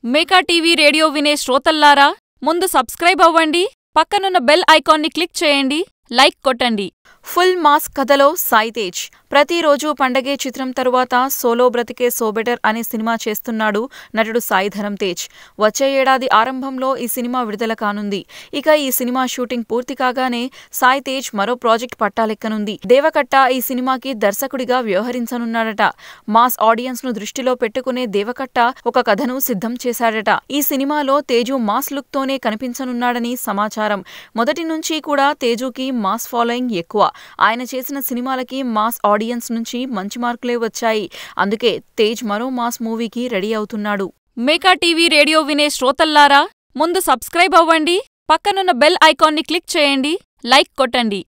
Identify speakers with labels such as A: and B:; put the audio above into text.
A: Meka TV radio వినే శ్రోతల్లారా ముందు subscribe అవ్వండి పక్కనున్న బెల్ ఐకాన్ని క్లిక్ చేయండి లైక్ కొట్టండి ఫుల్ మాస్ కథలో సాయితేజ్ ప్రతిరోజు పండగే చిత్రం తరువాత సోలో బ్రతికే సోబెటర్ అనే సినిమా చేస్తున్నాడు నటుడు సాయిధరం తేజ్ వచ్చే ఏడాది ఆరంభంలో ఈ సినిమా విడుదల కానుంది ఇక ఈ సినిమా షూటింగ్ పూర్తి కాగానే సాయి తేజ్ మరో ప్రాజెక్ట్ పట్టాలెక్కనుంది దేవకట్ట ఈ సినిమాకి దర్శకుడిగా వ్యవహరించనున్నాడట మాస్ ఆడియన్స్ ను దృష్టిలో పెట్టుకునే దేవకట్ట ఒక కథను సిద్ధం చేశాడట ఈ సినిమాలో తేజు మాస్ లుక్ తోనే కనిపించనున్నాడని సమాచారం మొదటి నుంచి కూడా తేజుకి మాస్ ఫాలోయింగ్ ఎక్కువ ఆయన చేసిన సినిమాలకి మాస్ ఆడియన్స్ నుంచి మంచి మార్కులే వచ్చాయి అందుకే తేజ్ మరో మాస్ మూవీకి రెడీ అవుతున్నాడు మేకా టీవీ రేడియో వినే శ్రోతల్లారా ముందు సబ్స్క్రైబ్ అవ్వండి పక్కనున్న బెల్ ఐకాన్ని క్లిక్ చేయండి లైక్ కొట్టండి